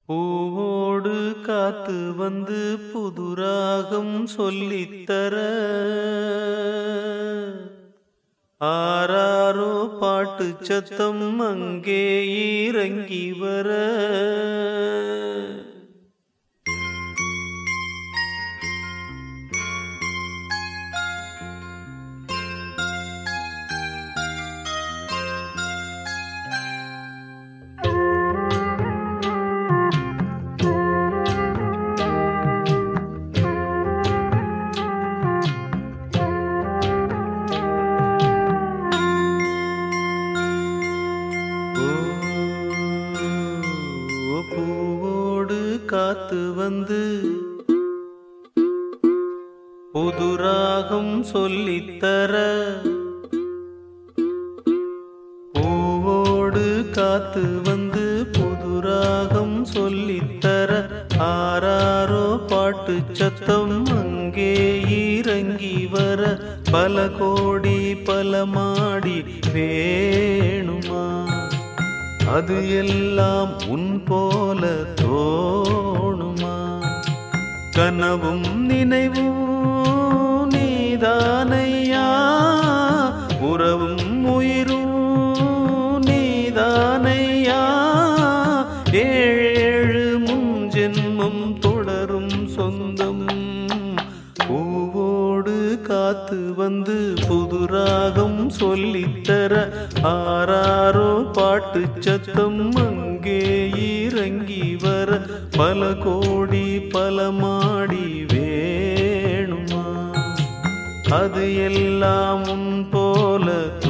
பூவோடு காத்து வந்து புதுராகம் சொல்லித்தர ஆராரோ பாட்டு சத்தம் அங்கே இறங்கி வர ஓ, பூவோடு காத்து வந்து புதுராகம் சொல்லித்தர பூவோடு காத்து வந்து புதுராகம் சொல்லித்தர ஆராரோ பாட்டு சத்தம் அங்கே இறங்கி வர பல கோடி பல மாடி வேணுமா அது எல்லாம் உன் போல தோணுமா கனவும் நினைவும் நீதானையா உறவும் உயிரும் நீதானையா ஏழேழு முன்ஜென்மம் தொடரும் சொந்தம் பூவோடு காத்து வந்து புதுராகம் சொல்லித்தர ஆராரோ பாட்டு சத்தம் அங்கே இறங்கி வர பல கோடி பல மாடி வேணுமா அது எல்லாம் உன் போல